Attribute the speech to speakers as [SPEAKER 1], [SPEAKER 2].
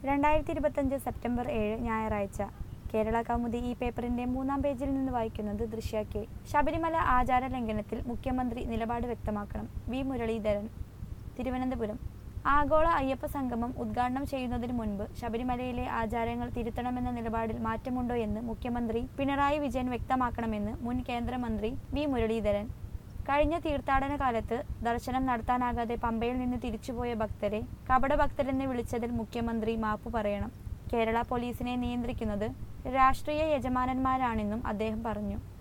[SPEAKER 1] രണ്ടായിരത്തി ഇരുപത്തഞ്ച് സെപ്റ്റംബർ ഏഴ് ഞായറാഴ്ച കേരള കൗമുദി ഈ പേപ്പറിന്റെ മൂന്നാം പേജിൽ നിന്ന് വായിക്കുന്നത് ദൃശ്യ കെ ശബരിമല ആചാര ലംഘനത്തിൽ മുഖ്യമന്ത്രി നിലപാട് വ്യക്തമാക്കണം വി മുരളീധരൻ തിരുവനന്തപുരം ആഗോള അയ്യപ്പ സംഗമം ഉദ്ഘാടനം ചെയ്യുന്നതിന് മുൻപ് ശബരിമലയിലെ ആചാരങ്ങൾ തിരുത്തണമെന്ന നിലപാടിൽ മാറ്റമുണ്ടോ എന്ന് മുഖ്യമന്ത്രി പിണറായി വിജയൻ വ്യക്തമാക്കണമെന്ന് മുൻ കേന്ദ്രമന്ത്രി വി മുരളീധരൻ കഴിഞ്ഞ തീർത്ഥാടന കാലത്ത് ദർശനം നടത്താനാകാതെ പമ്പയിൽ നിന്ന് തിരിച്ചുപോയ ഭക്തരെ കപടഭക്തരെന്ന് വിളിച്ചതിൽ മുഖ്യമന്ത്രി മാപ്പു പറയണം കേരള പോലീസിനെ നിയന്ത്രിക്കുന്നത് രാഷ്ട്രീയ യജമാനന്മാരാണെന്നും അദ്ദേഹം പറഞ്ഞു